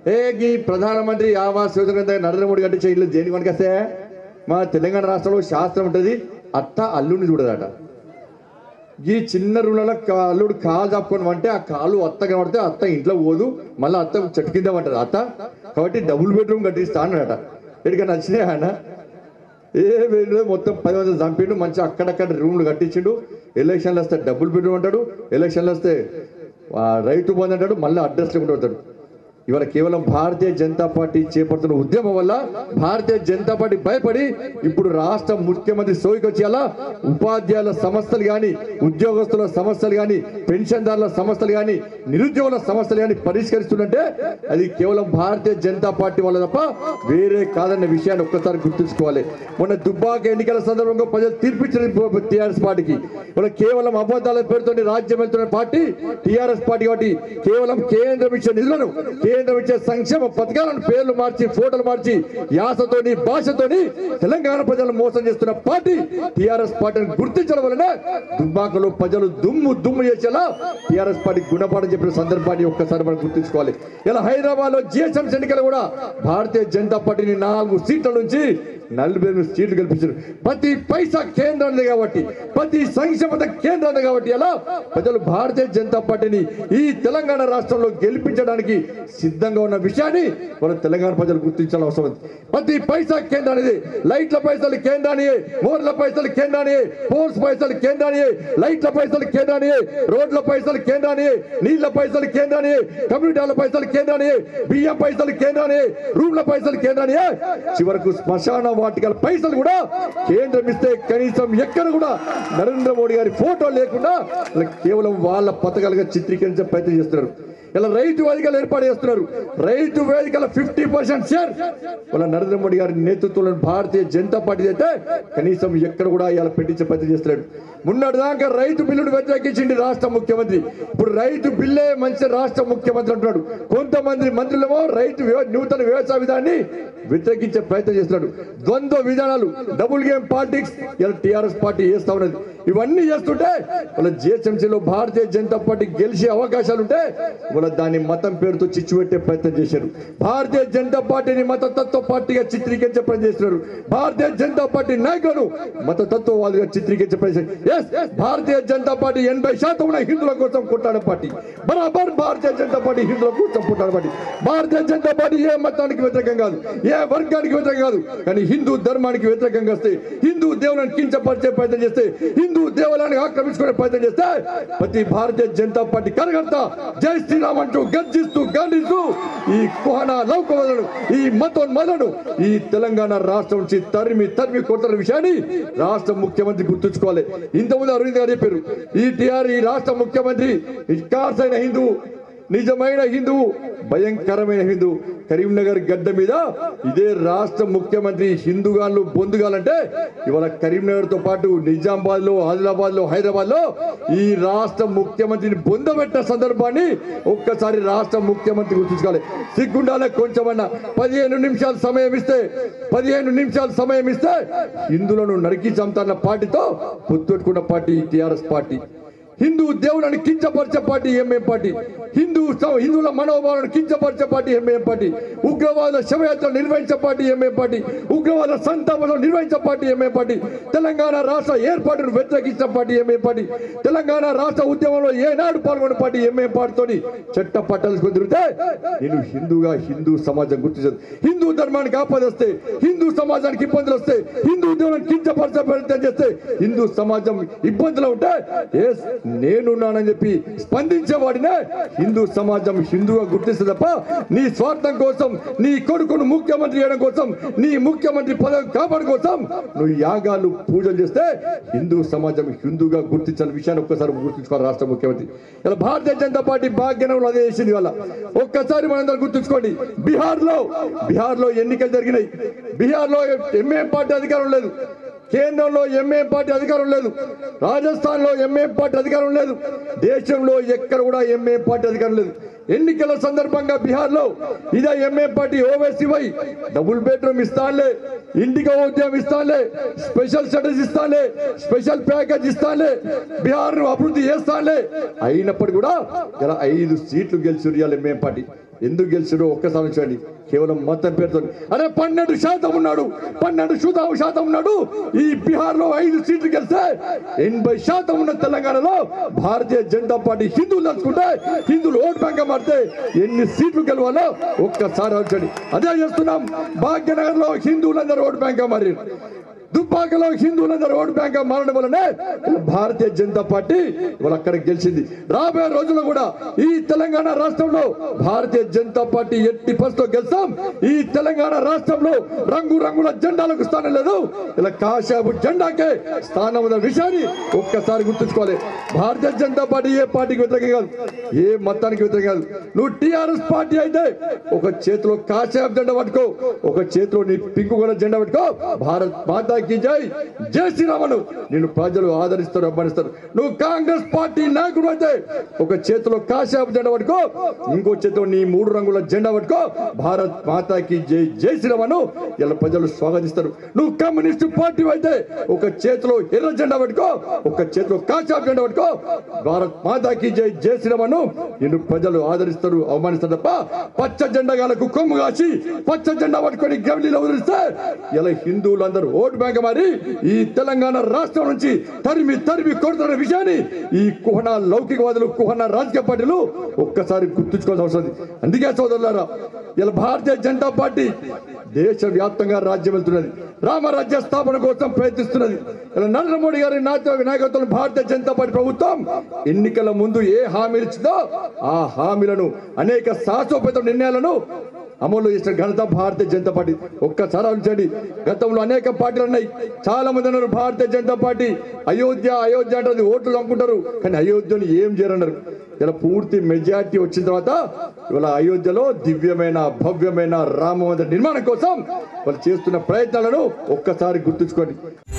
ఏ ఈ ప్రధానమంత్రి ఆవాస్ యోజన కింద నరేంద్ర మోడీ కట్టించే ఇల్లు దేనికి మనకస్తే మా తెలంగాణ రాష్ట్రంలో శాస్త్రం ఉంటుంది అత్త అల్లుని చూడదట ఈ చిన్న రూలలో అల్లుడు కాలు చాపుకొని అంటే ఆ కాలు అత్త కనబడితే అత్త ఇంట్లో పోదు మళ్ళీ అత్త చెట్టు కింద పట్టదు అత్త కాబట్టి డబుల్ బెడ్రూమ్ కట్టిస్తా అన్నాడట ఎక్కడికైనా నచ్చినాయి ఆయన ఏ వేలు మొత్తం పది వందలు చంపిండు మంచి అక్కడక్కడ రూమ్లు కట్టించిండు ఎలక్షన్లు వస్తే డబుల్ బెడ్రూమ్ అంటాడు ఎలక్షన్లు వస్తే ఆ, రైతు బంధు అంటాడు మళ్ళీ అడ్రస్ లేకుండా పెడతాడు ఇవాళ కేవలం భారతీయ జనతా పార్టీ చేపడుతున్న ఉద్యమం వల్ల భారతీయ జనతా పార్టీ భయపడి ఇప్పుడు రాష్ట్ర ముఖ్యమంత్రి సోయికి వచ్చేలా ఉపాధ్యాయుల సమస్యలు కానీ ఉద్యోగస్తుల సమస్యలు కానీ పెన్షన్దారుల సమస్యలు కానీ నిరుద్యోగుల సమస్యలు కానీ పరిష్కరిస్తుందంటే అది కేవలం భారతీయ జనతా పార్టీ వల్ల తప్ప వేరే కాదన్న విషయాన్ని ఒక్కసారి గుర్తుంచుకోవాలి మొన్న దుబ్బాక ఎన్నికల సందర్భంగా ప్రజలు తీర్పిచ్చిన టీఆర్ఎస్ పార్టీకి ఇవాళ కేవలం అబద్ధాల పేరుతో రాజ్యం వెళ్తున్న పార్టీ టీఆర్ఎస్ పార్టీ కాబట్టి కేవలం కేంద్రం ఇచ్చే నిధులను కేంద్రం ఇచ్చే సంక్షేమ పథకాలను పేర్లు మార్చి ఫోటోలు మార్చి యాసతోని భాషతోని తెలంగాణ ప్రజలను మోసం చేస్తున్న పార్టీ టీఆర్ఎస్ పార్టీని గుర్తించడం వలన దుబ్బాకలో ప్రజలు దుమ్ము దుమ్ము చేసేలా టీఆర్ఎస్ పార్టీ గుణపాఠం చెప్పిన సందర్భాన్ని ఒక్కసారి మనం గుర్తుంచుకోవాలి ఇలా హైదరాబాద్ లో జిహెచ్ఎం ఎన్నికలు కూడా భారతీయ జనతా పార్టీని నాలుగు సీట్ల నుంచి నలభై ఎనిమిది సీట్లు కల్పించారు ప్రతి పైసా కేంద్రాన్ని కాబట్టి ప్రతి సంక్షేమ కేంద్రాన్ని కాబట్టి ఎలా ప్రజలు భారతీయ జనతా పార్టీని ఈ తెలంగాణ రాష్ట్రంలో గెలిపించడానికి సిద్ధంగా ఉన్న విషయాన్ని మన తెలంగాణ ప్రజలు గుర్తించాల్సిన అవసరం ఉంది ప్రతి పైసా కేంద్రానికి లైట్ల పైసలు కేంద్రాన్ని మోర్ల పైసలు కేంద్రాన్ని పోల్స్ పైసలు కేంద్రాన్ని లైట్ల పైసలు కేంద్రాన్ని రోడ్ల పైసలు కేంద్రాన్ని నీళ్ల పైసలు కేంద్రాన్ని కమ్యూనిటీల పైసలు కేంద్రాన్ని బియ్యం పైసలు కేంద్రాన్ని రూమ్ల పైసలు కేంద్రాన్ని చివరకు శ్మశాన వాటికల పైసలు కూడా కేంద్రం ఇస్తే కనీసం ఎక్కడ కూడా నరేంద్ర మోడీ గారి ఫోటో లేకుండా ఇలా కేవలం వాళ్ళ పథకాలుగా చిత్రీకరించే ప్రయత్నం చేస్తున్నారు ఇలా రైతు వేదికలు ఏర్పాటు చేస్తున్నారు రైతు వేదికల ఫిఫ్టీ పర్సెంట్ షేర్ వాళ్ళ నరేంద్ర మోడీ గారి నేతృత్వంలో భారతీయ జనతా పార్టీ అయితే కనీసం ఎక్కడ కూడా ఇలా పెట్టించే ప్రయత్నం చేస్తున్నాడు మొన్నటి దాకా రైతు బిల్లును వ్యతిరేకించింది రాష్ట్ర ముఖ్యమంత్రి ఇప్పుడు రైతు బిల్లే మంచి రాష్ట్ర ముఖ్యమంత్రి అంటున్నాడు కొంతమంది మంత్రులేమో రైతు వ్యవ- నూతన వ్యవసాయ విధానాన్ని వ్యతిరేకించే ప్రయత్నం చేస్తున్నాడు ద్వంద్వ విధానాలు డబుల్ గేమ్ పాలిటిక్స్ ఇలా టీఆర్ఎస్ పార్టీ చేస్తా ఉన్నది ఇవన్నీ చేస్తుంటే వాళ్ళ జిహెచ్ఎంసీలో భారతీయ జనతా పార్టీ గెలిచే అవకాశాలు ఉంటే వాళ్ళ దాన్ని మతం పేరుతో చిచ్చు పెట్టే ప్రయత్నం చేశారు భారతీయ జనతా పార్టీని మతతత్వ పార్టీగా చిత్రీకరించే ప్రయత్నం చేస్తున్నారు భారతీయ జనతా పార్టీ నాయకులను మతతత్వవాదులుగా చిత్రీకరించే ప్రయత్నం ఎస్ భారతీయ జనతా పార్టీ ఎనభై శాతం ఉన్న హిందువుల కోసం కొట్టాడే పార్టీ బరాబర్ భారతీయ జనతా పార్టీ హిందువుల కోసం కొట్టాడే పార్టీ భారతీయ జనతా పార్టీ ఏ మతానికి వ్యతిరేకం కాదు ఏ వర్గానికి వ్యతిరేకం కాదు కానీ హిందూ ధర్మానికి వ్యతిరేకంగా వస్తే హిందూ దేవులను కించపరిచే ప్రయత్నం చేస్తే హిందూ దేవాలయాన్ని ఆక్రమించుకునే ప్రయత్నం చేస్తే ప్రతి భారతీయ జనతా పార్టీ కార్యకర్త జై శ్రీరామ్ అంటూ గర్జిస్తూ గాంధిస్తూ ఈ కుహన లౌకవలను ఈ మతోన్మలను ఈ తెలంగాణ రాష్ట్రం నుంచి తరిమి తరిమి కొడుతున్న విషయాన్ని రాష్ట్ర ముఖ్యమంత్రి గుర్తుంచుకోవాలి ఇంతకుముందు అరవింద్ గారు చెప్పారు ఈ టిఆర్ ఈ రాష్ట్ర ముఖ్యమంత్రి అయిన హిందూ నిజమైన హిందువు భయంకరమైన హిందూ కరీంనగర్ గడ్డ మీద ఇదే రాష్ట్ర ముఖ్యమంత్రి హిందూగాళ్ళు బొందుగాలంటే ఇవాళ కరీంనగర్ తో పాటు నిజామాబాద్ లో ఆదిలాబాద్ లో హైదరాబాద్ లో ఈ రాష్ట్ర ముఖ్యమంత్రిని బొందబెట్టిన సందర్భాన్ని ఒక్కసారి రాష్ట్ర ముఖ్యమంత్రి గుర్తుంచుకోవాలి సిగ్గుండాలే కొంచెమన్నా పదిహేను నిమిషాలు సమయం ఇస్తే పదిహేను నిమిషాలు సమయం ఇస్తే హిందువులను నరికి చంపుతున్న పార్టీతో పొత్తుపెట్టుకున్న పార్టీ టిఆర్ఎస్ పార్టీ హిందూ దేవులను కించపరిచే పార్టీ ఎంఏం పార్టీ హిందూ స- హిందువుల మనోభావాలను కించపరిచే పార్టీ ఎంఏం పార్టీ ఉగ్రవాద శవయాత్రలు నిర్వహించే పార్టీ ఎంఏం పార్టీ ఉగ్రవాద సంతాపనలు నిర్వహించే పార్టీ ఎంఏం పార్టీ తెలంగాణ రాష్ట్ర ఏర్పాటును వ్యతిరేకించిన పార్టీ ఎంఏం పార్టీ తెలంగాణ రాష్ట్ర ఉద్యమంలో ఏనాడు పాల్గొన్న పార్టీ ఎంఏం పార్టీతోని చట్ట పట్టాలు కుదిరితే నేను హిందూగా హిందూ సమాజం గుర్తించదు హిందూ ధర్మానికి ఆపదొస్తే హిందూ సమాజానికి ఇబ్బందులు వస్తే హిందూ దేవులను కించపరిచే ప్రయత్నం చేస్తే హిందూ సమాజం ఇబ్బందులు ఉంటే ఎస్ నేనున్నానని చెప్పి స్పందించే వాడినే హిందూ సమాజం హిందూగా గుర్తిస్తుంది తప్ప నీ స్వార్థం కోసం నీ కొడుకును ముఖ్యమంత్రి చేయడం కోసం నీ ముఖ్యమంత్రి పదవి కాపాడు కోసం నువ్వు యాగాలు పూజలు చేస్తే హిందూ సమాజం హిందూగా గుర్తించాలి విషయాన్ని ఒక్కసారి గుర్తుంచుకోవాలి రాష్ట్ర ముఖ్యమంత్రి ఇలా భారతీయ జనతా పార్టీ భాగ్యనంలో అదే చేసింది వాళ్ళ ఒక్కసారి మనందరం గుర్తుంచుకోండి బీహార్ లో బీహార్ లో ఎన్నికలు జరిగినాయి బీహార్ లో ఎంఏ పార్టీ అధికారం లేదు కేంద్రంలో ఎంఏం పార్టీ అధికారం లేదు రాజస్థాన్ లో ఎంఏం పార్టీ అధికారం లేదు దేశంలో ఎక్కడ కూడా ఎంఏం పార్టీ అధికారం లేదు ఎన్నికల సందర్భంగా బీహార్ లో ఇదే ఎంఏం పార్టీ ఓవైసీ వై డబుల్ బెడ్రూమ్ ఇస్తానులే ఇండికా ఉద్యమం ఇస్తానులే స్పెషల్ స్టడీస్ ఇస్తానులే స్పెషల్ ప్యాకేజ్ ఇస్తానులే బీహార్ ను అభివృద్ధి చేస్తానులే అయినప్పటికీ కూడా ఇలా ఐదు సీట్లు గెలిచి ఎంఏం పార్టీ ఎందుకు గెలిచాడో ఒక్కసారి చూడండి కేవలం మతం పేరుతో అరే పన్నెండు శాతం ఉన్నాడు పన్నెండు శాతం శాతం ఉన్నాడు ఈ బీహార్ లో ఐదు సీట్లు గెలిస్తే ఎనభై శాతం ఉన్న తెలంగాణలో భారతీయ జనతా పార్టీ హిందువులు తలుచుకుంటే హిందువులు ఓట్ బ్యాంక్ మారితే ఎన్ని సీట్లు గెలవాలో ఒక్కసారి ఆలోచండి అదే చేస్తున్నాం భాగ్యనగర్ లో హిందువులందరూ ఓట్ బ్యాంక్ మారి దుబ్బాకలో హిందువులందరూ ఓటు బ్యాంక్ మారడం వల్లనే భారతీయ జనతా పార్టీ ఇవాళ అక్కడ గెలిచింది రాబోయే రోజుల్లో కూడా ఈ తెలంగాణ రాష్ట్రంలో భారతీయ జనతా పార్టీ ఎట్టి పరిస్థితిలో గెలుస్తాం ఈ తెలంగాణ రాష్ట్రంలో రంగు రంగుల జెండాలకు స్థానం లేదు ఇలా కాశాపు జెండాకే స్థానం ఉన్న విషయాన్ని ఒక్కసారి గుర్తుంచుకోవాలి భారతీయ జనతా పార్టీ ఏ పార్టీకి వ్యతిరేకం కాదు ఏ మతానికి వ్యతిరేకం కాదు నువ్వు టిఆర్ఎస్ పార్టీ అయితే ఒక చేతిలో కాశాపు జెండా పట్టుకో ఒక చేతిలో నీ పింకు కూడా జెండా పట్టుకో భారత్ మాతాకి జై జై శ్రీరామను నిన్ను ప్రజలు ఆదరిస్తారు అభిమానిస్తారు నువ్వు కాంగ్రెస్ పార్టీ నాయకుడు అయితే ఒక చేతిలో కాశాపు జెండా పట్టుకో ఇంకో చేతిలో నీ మూడు రంగుల జెండా పట్టుకో భారత్ మాతాకి జై జై శ్రీరామను ఇలా ప్రజలు స్వాగతిస్తారు నువ్వు కమ్యూనిస్టు పార్టీ అయితే ఒక చేతిలో ఎర్ర జెండా పట్టుకో ఒక చేతిలో కాశాపు జెండా పట్టుకో భారత్ మాతాకి జై జై శ్రీరామను నిన్ను ప్రజలు ఆదరిస్తారు అవమానిస్తారు తప్ప పచ్చ జెండాగాలకు కొమ్ము కాసి పచ్చ జెండా పట్టుకొని గవలిలో వదిలిస్తే ఇలా హిందువులందరూ ఓటు బ్యాంక్ మారి ఈ తెలంగాణ రాష్ట్రం నుంచి తరిమి తరిమి కొడుతున్న విషయాన్ని ఈ కుహన లౌకికవాదులు కుహన రాజకీయ పార్టీలు ఒక్కసారి గుర్తుంచుకోవాల్సిన అవసరం ఉంది అందుకే సోదరులారా ఇలా భారతీయ జనతా పార్టీ దేశ వ్యాప్తంగా రాజ్యం వెళ్తున్నది రామరాజ్య స్థాపన కోసం ప్రయత్నిస్తున్నది ఇలా నరేంద్ర మోడీ గారి నాయక- నాయకత్వంలో భారతీయ జనతా పార్టీ ప్రభుత్వం ఎన్నికల ముందు ఏ హామీలు ఇచ్చిందో ఆ హామీలను అనేక సాహసోపేత నిర్ణయాలను అమలు చేసిన ఘనత భారతీయ జనతా పార్టీ ఒక్కసారి ఆలోచించండి గతంలో అనేక పార్టీలు ఉన్నాయి చాలా మంది అన్నారు భారతీయ జనతా పార్టీ అయోధ్య అయోధ్య అంటే ఓట్లు అనుకుంటారు కానీ అయోధ్యను ఏం చేయరన్నారు ఇలా పూర్తి మెజార్టీ వచ్చిన తర్వాత ఇవాళ అయోధ్యలో దివ్యమైన భవ్యమైన రామ మందిర నిర్మాణం కోసం వాళ్ళు చేస్తున్న ప్రయత్నాలను ఒక్కసారి గుర్తుంచుకోండి